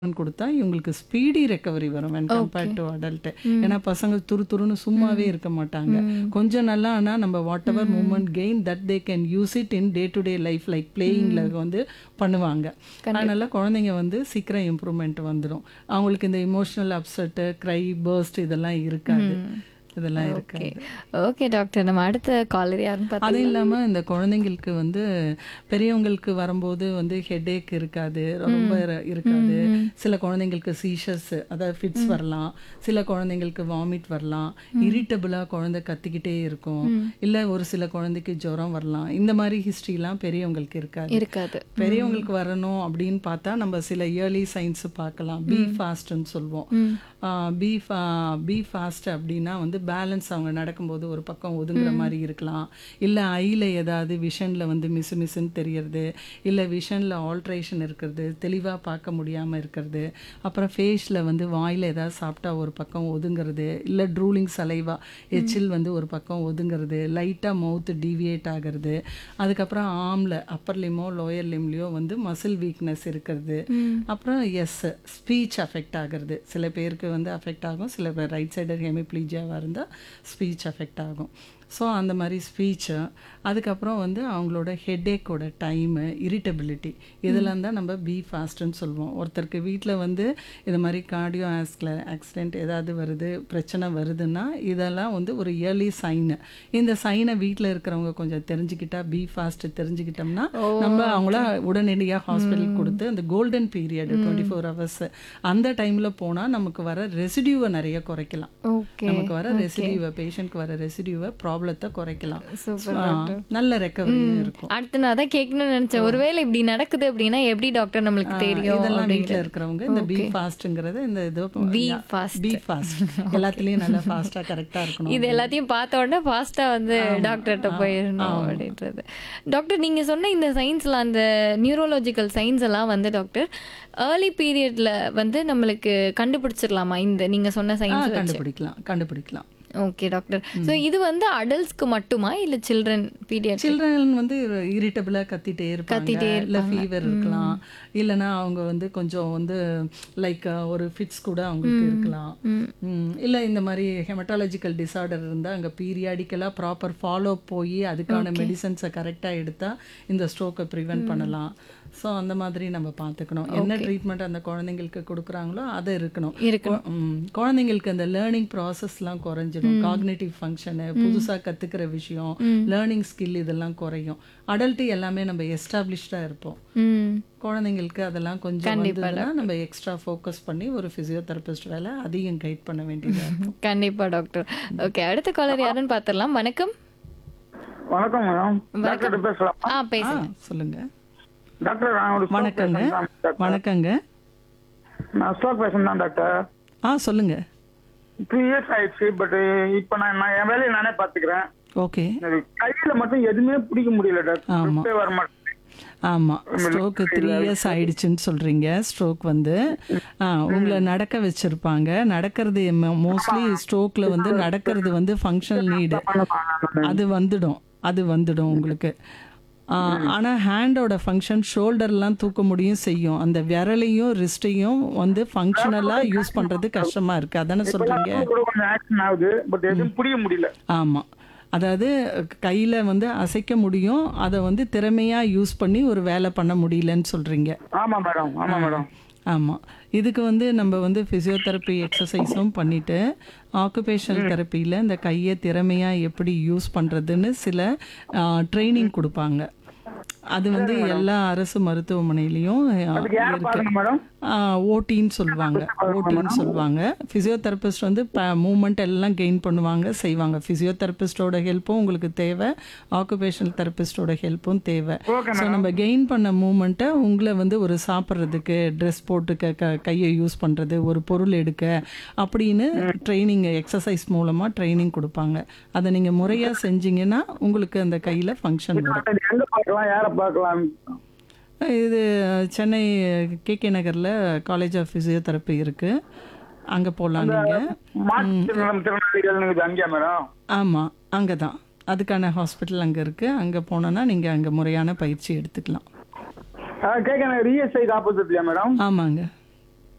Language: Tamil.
கொடுத்தா இவங்களுக்கு ஸ்பீடி ரெக்கவரி வரும் when compared to adult ஏன்னா பசங்க துரு துருன்னு சும்மாவே இருக்க மாட்டாங்க கொஞ்சம் நல்லா ஆனா நம்ம whatever movement gain that they can use it in day to day life like பிளேயிங்ல வந்து பண்ணுவாங்க அதனால குழந்தைங்க வந்து சீக்கிரம் இம்ப்ரூவ்மெண்ட் வந்துடும் அவங்களுக்கு இந்த இமோஷனல் அப்செட்டு க்ரை பர்ஸ்ட் இதெல்லாம் இருக்காது இதெல்லாம் இருக்காது ஓகே டாக்டர் நம்ம அடுத்த காலர் யாருன்னு பார்த்தா அது இல்லாம இந்த குழந்தைங்களுக்கு வந்து பெரியவங்களுக்கு வரும்போது வந்து ஹெடேக் இருக்காது ரொம்ப இர- இருக்காது சில குழந்தைங்களுக்கு சீஷர்ஸ் அதாவது ஃபிட்ஸ் வரலாம் சில குழந்தைங்களுக்கு வாமிட் வரலாம் இரிட்டபிளா குழந்தை கத்திக்கிட்டே இருக்கும் இல்ல ஒரு சில குழந்தைக்கு ஜுரம் வரலாம் இந்த மாதிரி ஹிஸ்டரிலாம் பெரியவங்களுக்கு இருக்காது இருக்காது பெரியவங்களுக்கு வரணும் அப்படின்னு பார்த்தா நம்ம சில இயர்லி சைன்ஸ் பார்க்கலாம் பி ஃபாஸ்ட்னு சொல்லுவோம் பி பி ஃபாஸ்ட் அப்படின்னா வந்து பேலன்ஸ் அவங்க நடக்கும்போது ஒரு பக்கம் ஒதுங்குற மாதிரி இருக்கலாம் இல்லை ஐயில் ஏதாவது விஷனில் வந்து மிசு மிசுன்னு தெரியறது இல்லை விஷனில் ஆல்ட்ரேஷன் இருக்கிறது தெளிவாக பார்க்க முடியாமல் இருக்கிறது அப்புறம் ஃபேஸில் வந்து வாயில் ஏதாவது சாப்பிட்டா ஒரு பக்கம் ஒதுங்கிறது இல்லை ட்ரூலிங் சலைவா எச்சில் வந்து ஒரு பக்கம் ஒதுங்கிறது லைட்டாக மவுத் டீவியேட் ஆகிறது அதுக்கப்புறம் ஆம்ல அப்பர் லிம்மோ லோயர் லிம்லையோ வந்து மசில் வீக்னஸ் இருக்கிறது அப்புறம் எஸ் ஸ்பீச் அஃபெக்ட் ஆகிறது சில பேருக்கு வந்து அஃபெக்ட் ஆகும் சில பேர் ரைட் சைடர் ஹெமிப்ளீஜியாவாக இருந்தால் ஸ்பீச் அஃபெக்ட் ஆகும் ஸோ அந்த மாதிரி ஸ்பீச்சு அதுக்கப்புறம் வந்து அவங்களோட ஹெட்டேக்கோட டைமு இரிட்டபிலிட்டி இதெல்லாம் தான் நம்ம பி ஃபாஸ்ட்னு சொல்லுவோம் ஒருத்தருக்கு வீட்டில் வந்து இது மாதிரி கார்டியோ ஆஸ்கில் ஆக்சிடென்ட் ஏதாவது வருது பிரச்சனை வருதுன்னா இதெல்லாம் வந்து ஒரு இயர்லி சைனு இந்த சைனை வீட்டில் இருக்கிறவங்க கொஞ்சம் தெரிஞ்சுக்கிட்டா பி ஃபாஸ்ட் தெரிஞ்சுக்கிட்டோம்னா நம்ம அவங்கள உடனடியாக ஹாஸ்பிட்டல் கொடுத்து அந்த golden period twenty four hours அந்த டைமில் போனால் நமக்கு வர ரெசிடியூவை நிறைய குறைக்கலாம் ஓகே நமக்கு வர ரெசிடியூவை பேஷண்ட்க்கு வர ரெசிடியூவை ப்ராப்ளத்தை குறைக்கலாம் சூப்பர் ஆ, நல்ல ரெக்கவரியும் இருக்கும் அடுத்து நான் தான் கேட்கணும்னு நினைச்சேன் ஒருவேளை இப்படி நடக்குது அப்படின்னா எப்படி டாக்டர் நம்மளுக்கு தெரியும் இதெல்லாம் வீட்ல அப்படிங்கிறது இருக்கிறவங்க இந்த பி ஃபாஸ்ட்ங்கிறது இந்த இது Be fast. பி ஃபாஸ்ட் எல்லாத்துலயும் நல்லா ஃபாஸ்டா கரெக்டா இருக்கணும் இது எல்லாத்தையும் பார்த்த உடனே ஃபாஸ்டா வந்து டாக்டர்கிட்ட போயிடணும் அப்படின்றது டாக்டர் நீங்க சொன்ன இந்த சயின்ஸ்ல அந்த நியூரோலாஜிக்கல் சயின்ஸ் எல்லாம் வந்து டாக்டர் ஏர்லி பீரியட்ல வந்து நம்மளுக்கு கண்டுபிடிச்சிடலாமா இந்த நீங்க சொன்ன ஆ, சயின்ஸ் வச்சு கண்டுபிடிக்கலாம் கண்டுபிடிக்கலாம் ஓகே டாக்டர் ஸோ இது வந்து அடல்ட்ஸ்க்கு மட்டுமா இல்ல சில்ட்ரன் பீரியட் சில்ட்ரன் வந்து இரிட்டபிளா கத்திட்டே இருப்பாங்க கத்திட்டே இல்ல ஃபீவர் இருக்கலாம் இல்லனா அவங்க வந்து கொஞ்சம் வந்து லைக் ஒரு ஃபிட்ஸ் கூட அவங்களுக்கு இருக்கலாம் ம், இல்ல இந்த மாதிரி ஹெமட்டாலஜிக்கல் டிசார்டர் இருந்தா அங்க பீரியாடிக்கலா ப்ராப்பர் ஃபாலோ போய் அதுக்கான மெடிசன்ஸை கரெக்டா எடுத்தா இந்த ஸ்ட்ரோக்கை ப்ரிவென்ட் பண்ணலாம் ஸோ அந்த மாதிரி நம்ம பார்த்துக்கணும் என்ன ட்ரீட்மெண்ட் அந்த குழந்தைங்களுக்கு கொடுக்குறாங்களோ அது இருக்கணும் இருக்கணும். கொ- ம், குழந்தைங்களுக்கு அந்த லேர்னிங் ப்ராசஸ்லாம் குறைஞ்சிடும் காக்னேட்டிவ் ஃபங்க்ஷனு புதுசா கத்துக்கிற விஷயம் லேர்னிங் ஸ்கில் இதெல்லாம் குறையும் அடல்ட்டு எல்லாமே நம்ம எஸ்டாப்ளிஷ்டாக இருப்போம் ம் குழந்தைங்களுக்கு அதெல்லாம் கொஞ்சம் வந்ததுன்னா நம்ம எக்ஸ்ட்ரா ஃபோக்கஸ் பண்ணி ஒரு ஃபிசியோதெரபிஸ்ட் வேலை அதையும் கைட் பண்ண வேண்டியதா இருக்கும் கண்டிப்பா டாக்டர் ஓகே அடுத்த காலர் யாருன்னு பார்த்துடலாம் வணக்கம் வணக்கம் மேடம் டாக்டர் பேசலாம் ஆ ஆ பேசுங்க சொல்லுங்க டாக்டர் நான் ஒரு stroke வணக்கங்க patient தான் டாக்டர். வணக்கங்க நான் ஸ்ட்ரோக் பேஷண்ட் தான் டாக்டர் ஆ சொல்லுங்க த்ரீ இயர்ஸ் ஆயிடுச்சு பட் இப்போ நான் நான் என் வேலையை நானே பார்த்துக்கிறேன் ஓகே எனக்கு கையில மட்டும் எதுவுமே பிடிக்க முடியல டாக்டர் ஆமா. grip ஏ வர மாட்டேங்குது ஆமா ஸ்ட்ரோக்கு த்ரீ இயர்ஸ் ஆயிடுச்சுன்னு சொல்றீங்க ஸ்ட்ரோக் வந்து ஆ, உங்களை நடக்க வச்சிருப்பாங்க நடக்கிறது மோஸ்ட்லி ஸ்ட்ரோக்ல வந்து நடக்கிறது வந்து ஃபங்க்ஷனல் நீடு அது வந்துடும் அது வந்துடும் உங்களுக்கு ஆ, ஆனா ஹேண்டோட ஃபங்க்ஷன் ஷோல்டர்லாம் தூக்க முடியும் செய்யும் அந்த விரலையும் ரிஸ்டையும் வந்து ஃபங்க்ஷனலா யூஸ் பண்றது கஷ்டமா இருக்கு அதானே சொல்றீங்க கூட கொஞ்சம் ஆக்ஷன் ஆகுது பட் எதுவும் பிடிக்க முடியல ஆமாம் அதாவது கையில் வந்து அசைக்க முடியும் அதை வந்து திறமையாக யூஸ் பண்ணி ஒரு வேலை பண்ண முடியலன்னு சொல்கிறீங்க ஆமா மேடம் ஆமா மேடம் ஆமாம் இதுக்கு வந்து நம்ம வந்து ஃபிசியோதெரப்பி எக்ஸசைஸும் பண்ணிவிட்டு ஆக்குபேஷனல் தெரப்பியில் இந்த கையை திறமையாக எப்படி யூஸ் பண்ணுறதுன்னு சில ட்ரைனிங் கொடுப்பாங்க அது வந்து எல்லா அரசு மருத்துவமனையிலையும் அதுக்கு யார் இருக்கு பாருங்க மேடம் ஓட்டின்னு சொல்லுவாங்க ஓட்டின்னு சொல்லுவாங்க ஃபிசியோதெரபிஸ்ட் வந்து மூமெண்ட் எல்லாம் கெயின் பண்ணுவாங்க செய்வாங்க ஃபிசியோதெரபிஸ்டோட ஹெல்ப்பும் உங்களுக்கு தேவை ஆக்குபேஷனல் தெரபிஸ்டோட ஹெல்ப்பும் தேவை ஸோ நம்ம கெயின் பண்ண மூமெண்ட்டை உங்களை வந்து ஒரு சாப்பிட்றதுக்கு ட்ரெஸ் போட்டுக்க க கையை யூஸ் பண்ணுறது ஒரு பொருள் எடுக்க அப்படின்னு ட்ரைனிங் எக்ஸசைஸ் மூலமாக ட்ரைனிங் கொடுப்பாங்க அதை நீங்கள் முறையாக செஞ்சீங்கன்னா உங்களுக்கு அந்த கையில் ஃபங்க்ஷன் வரும் அது எங்க பார்க்கலாம் யாரை பார்க்கலாம் இது சென்னை கேகே நகரில் காலேஜ் ஆஃப் ஃபிசியோதெரப்பி இருக்குது அங்கே போகலாம் நீங்கள் மாற்றுத்திறனாளி திறனாளிகள் அங்கேயா மேடம் ஆமாம் அங்கே தான் அதுக்கான ஹாஸ்பிட்டல் அங்கே இருக்குது அங்கே போனோன்னா நீங்கள் அங்கே முறையான பயிற்சி எடுத்துக்கலாம் கேட்க இஎஸ்ஐ ஆப்போசிட்லையா மேடம் ஆமாங்க